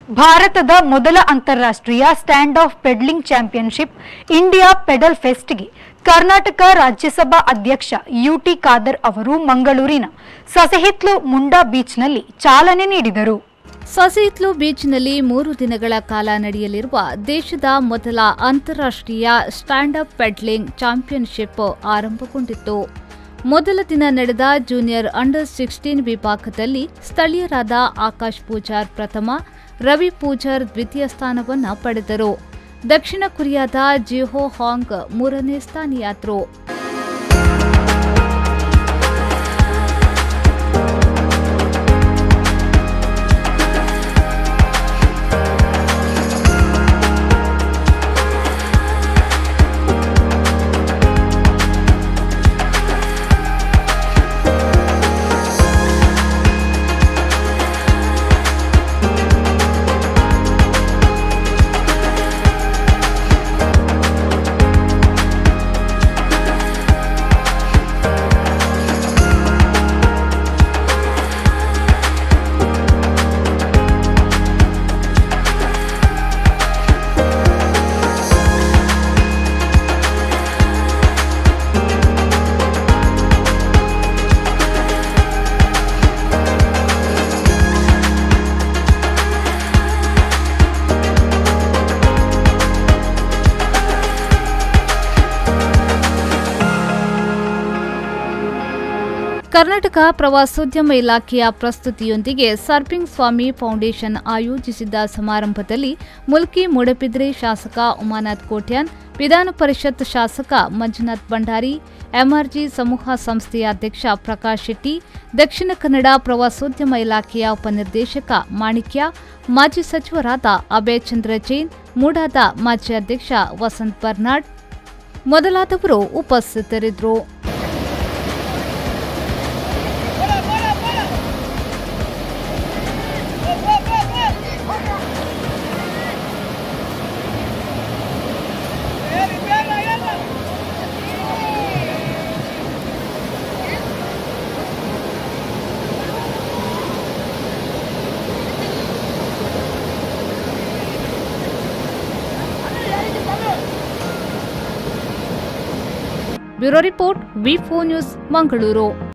ಭಾರತದ ಮೊದಲ ಅಂತಾರಾಷ್ಟ್ರೀಯ stand up paddling championship India paddle ಫೆಸ್ಟ್ಗೆ ಕರ್ನಾಟಕ ರಾಜ್ಯಸಭಾ ಅಧ್ಯಕ್ಷ ಯುಟಿ ಖಾದರ್ ಅವರು ಮಂಗಳೂರಿನ ಸಸಹಿತ್ಲು ಮುಂಡಾ ಬೀಚ್ನಲ್ಲಿ ಚಾಲನೆ ನೀಡಿದರು ಸಸಿಹಿತ್ಲು ಬೀಚ್ನಲ್ಲಿ ಮೂರು ದಿನಗಳ ಕಾಲ ನಡೆಯಲಿರುವ ದೇಶದ ಮೊದಲ ಅಂತಾರಾಷ್ಟ್ರೀಯ ಸ್ಟ್ಯಾಂಡ್ ಅಪ್ ಪೆಡ್ಲಿಂಗ್ ಚಾಂಪಿಯನ್ಶಿಪ್ ಆರಂಭಗೊಂಡಿತ್ತು ಮೊದಲ ದಿನ ನಡೆದ ಜೂನಿಯರ್ ಅಂಡರ್ ಸಿಕ್ಸ್ಟೀನ್ ವಿಭಾಗದಲ್ಲಿ ಸ್ಥಳೀಯರಾದ ಆಕಾಶ್ ಪೂಜಾರ್ ಪ್ರಥಮ ರವಿ ಪೂಜಾರ್ ದ್ವಿತೀಯ ಸ್ಥಾನವನ್ನ ಪಡೆದರು ದಕ್ಷಿಣ ಕೊರಿಯಾದ ಜಿಹೋ ಹಾಂಗ್ ಮೂರನೇ ಸ್ಥಾನಿಯಾದರು ಕರ್ನಾಟಕ ಪ್ರವಾಸೋದ್ಯಮ ಇಲಾಖೆಯ ಪ್ರಸ್ತುತಿಯೊಂದಿಗೆ ಸರ್ಪಿಂಗ್ ಸ್ವಾಮಿ ಫೌಂಡೇಶನ್ ಆಯೋಜಿಸಿದ್ದ ಸಮಾರಂಭದಲ್ಲಿ ಮುಲ್ಕಿ ಮೂಡಬಿದ್ರೆ ಶಾಸಕ ಉಮಾನಾಥ್ ಕೋಟ್ಯಾನ್ ವಿಧಾನ ಪರಿಷತ್ ಶಾಸಕ ಮಂಜುನಾಥ್ ಭಂಡಾರಿ ಎಂಆರ್ಜಿ ಸಮೂಹ ಸಂಸ್ಥೆಯ ಅಧ್ಯಕ್ಷ ಪ್ರಕಾಶ್ ಶೆಟ್ಟಿ ದಕ್ಷಿಣ ಕನ್ನಡ ಪ್ರವಾಸೋದ್ಯಮ ಇಲಾಖೆಯ ಉಪನಿರ್ದೇಶಕ ಮಾಣಿಕ್ಯ ಮಾಜಿ ಸಚಿವರಾದ ಅಭಯ್ ಚಂದ್ರ ಜೈನ್ ಮೂಡಾದ ಮಾಜಿ ಅಧ್ಯಕ್ಷ ವಸಂತ್ ಬರ್ನಾಡ್ ಮೊದಲಾದವರು ಉಪಸ್ಥಿತರಿದ್ದರು bureau report V news Mangaluru